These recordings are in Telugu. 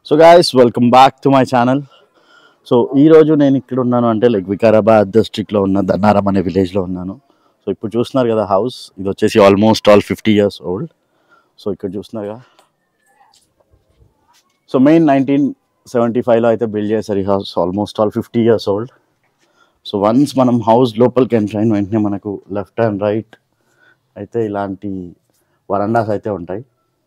so guys welcome back to my channel so ఈ రోజు నేను ఇక్కడ ఉన్నాను అంటే లైక్ వికారాబాద్ డిస్ట్రిక్ట్లో ఉన్న దన్నారం అనే విలేజ్లో ఉన్నాను సో ఇప్పుడు చూస్తున్నారు కదా హౌస్ ఇది వచ్చేసి almost all fifty years old so ఇక్కడ చూస్తున్నారుగా సో మెయిన్ నైన్టీన్ సెవెంటీ ఫైవ్లో అయితే బిల్డ్ చేశారు ఈ house almost all fifty years old so once మనం హౌస్ లోపలికి ఎంటర్ అయిన వెంటనే మనకు లెఫ్ట్ అండ్ రైట్ అయితే ఇలాంటి వరండాస్ అయితే ఉంటాయి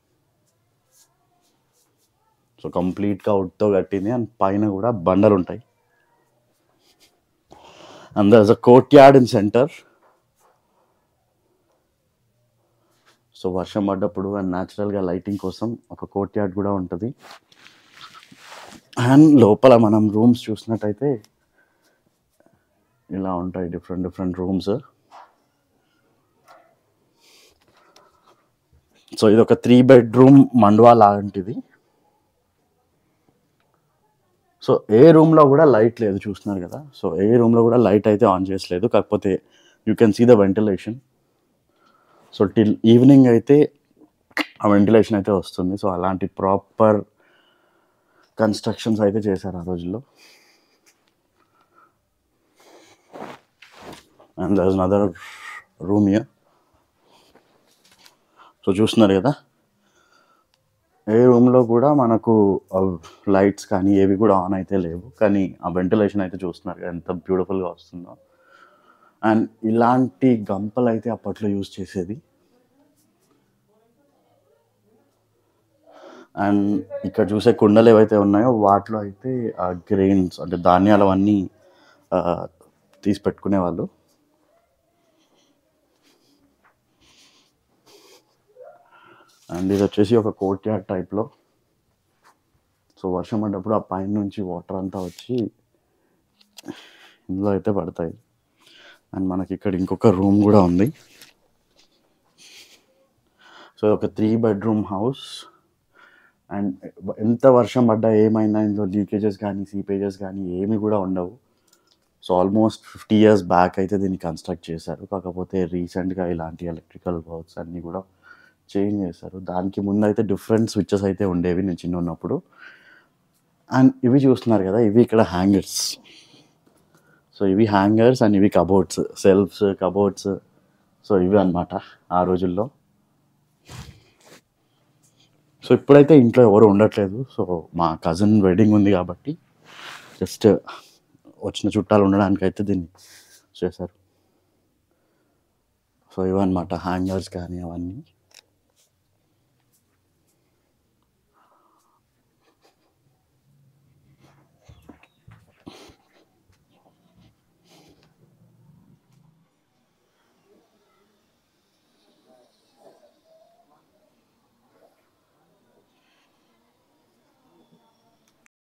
సో కంప్లీట్గా వుడ్తో కట్టింది అండ్ పైన కూడా బండలు ఉంటాయి and there a courtyard in centre so వర్షం పడ్డప్పుడు అండ్ న్యాచురల్గా లైటింగ్ కోసం ఒక కోర్ట్ యార్డ్ కూడా ఉంటుంది అండ్ లోపల మనం రూమ్స్ చూసినట్టయితే ఇలా ఉంటాయి డిఫరెంట్ డిఫరెంట్ రూమ్స్ సో ఇది ఒక త్రీ బెడ్రూమ్ మండువా లాంటిది సో ఏ రూమ్లో కూడా లైట్ లేదు చూస్తున్నారు కదా సో ఏ రూమ్లో కూడా లైట్ అయితే ఆన్ చేసలేదు కాకపోతే you can see the ventilation so till evening అయితే ఆ వెంటిలేషన్ అయితే వస్తుంది సో అలాంటి ప్రాపర్ కన్స్ట్రక్షన్స్ అయితే చేశారు ఆ రోజుల్లో and there is other room here so చూస్తున్నారు కదా ఏ రూమ్లో కూడా మనకు లైట్స్ కానీ ఏవి కూడా ఆన్ అయితే లేవు కానీ ఆ వెంటిలేషన్ అయితే చూస్తున్నారు కదా ఎంత బ్యూటిఫుల్గా వస్తుందో అండ్ ఇలాంటి గంపలు అయితే అప్పట్లో యూజ్ చేసేది అండ్ ఇక్కడ చూసే కుండలు ఏవైతే ఉన్నాయో వాటిలో అయితే ఆ గ్రెయిన్స్ అంటే ధాన్యాలు అవన్నీ ఆ, తీసి పెట్టుకునేవాళ్ళు అండ్ ఇది వచ్చేసి ఒక కోర్ట్ యార్డ్ టైప్లో సో వర్షం పడ్డప్పుడు ఆ పైన నుంచి వాటర్ అంతా వచ్చి ఇందులో అయితే పడతాయి అండ్ మనకి ఇక్కడ ఇంకొక రూమ్ కూడా ఉంది సో ఒక త్రీ బెడ్రూమ్ హౌస్ అండ్ ఎంత వర్షం పడ్డా ఏమైనా ఇందులో లీకేజెస్ కానీ సీపేజెస్ కానీ ఏమి కూడా ఉండవు so almost fifty years back అయితే దీన్ని కన్స్ట్రక్ట్ చేశారు కాకపోతే రీసెంట్గా ఇలాంటి ఎలక్ట్రికల్ వర్క్స్ అన్నీ కూడా చేంజ్ చేశారు దానికి ముందు అయితే డిఫరెంట్ స్విచ్చెస్ అయితే ఉండేవి నేను చిన్న ఉన్నప్పుడు అండ్ ఇవి చూస్తున్నారు కదా ఇవి ఇక్కడ హ్యాంగర్స్ సో ఇవి హ్యాంగర్స్ అండ్ ఇవి కబోర్డ్స్ సెల్ఫ్స్ కబోర్డ్స్ సో ఇవి అన్నమాట ఆ రోజుల్లో సో ఇప్పుడైతే ఇంట్లో ఎవరు ఉండట్లేదు సో మా కజిన్ వెడ్డింగ్ ఉంది కాబట్టి జస్ట్ వచ్చిన చుట్టాలు ఉండడానికి అయితే దీన్ని చేశారు సో ఇవన్నమాట హ్యాంగర్స్ కానీ అవన్నీ